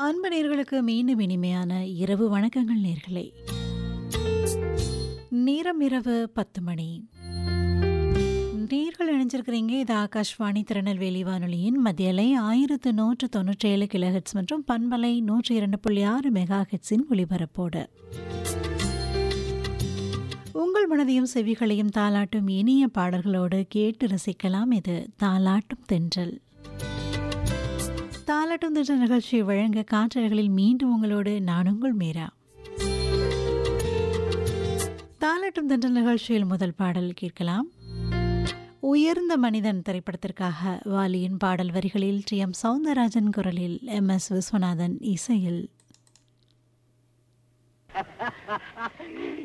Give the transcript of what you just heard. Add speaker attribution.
Speaker 1: அன்பு நேர்களுக்கு மீண்டும் இனிமையான இரவு வணக்கங்கள் நேர்களே நேரம் இரவு பத்து மணி நேர்கள் இணைஞ்சிருக்கிறீங்க இது ஆகாஷ்வாணி திருநெல்வேலி வானொலியின் மத்தியலை ஆயிரத்து நூற்று தொண்ணூற்றி ஏழு கிலோஹெட்ஸ் மற்றும் பண்பலை நூற்றி இரண்டு புள்ளி ஆறு மெகா ஹெட்ஸின் ஒலிபரப்போடு உங்கள் மனதையும் செவிகளையும் தாளாட்டும் இனிய பாடல்களோடு கேட்டு ரசிக்கலாம் இது தாளாட்டும் தென்றல் தாளாட்டும் தென்றல் நிகழ்ச்சியை வழங்க காற்றலைகளில் மீண்டும் உங்களோடு நான் உங்கள் மீரா தாளாட்டும் தென்றல் நிகழ்ச்சியில் முதல் பாடல் கேட்கலாம் உயர்ந்த மனிதன் திரைப்படத்திற்காக வாலியின் பாடல் வரிகளில் டி எம் சவுந்தரராஜன் குரலில் எம் எஸ் விஸ்வநாதன் இசையில்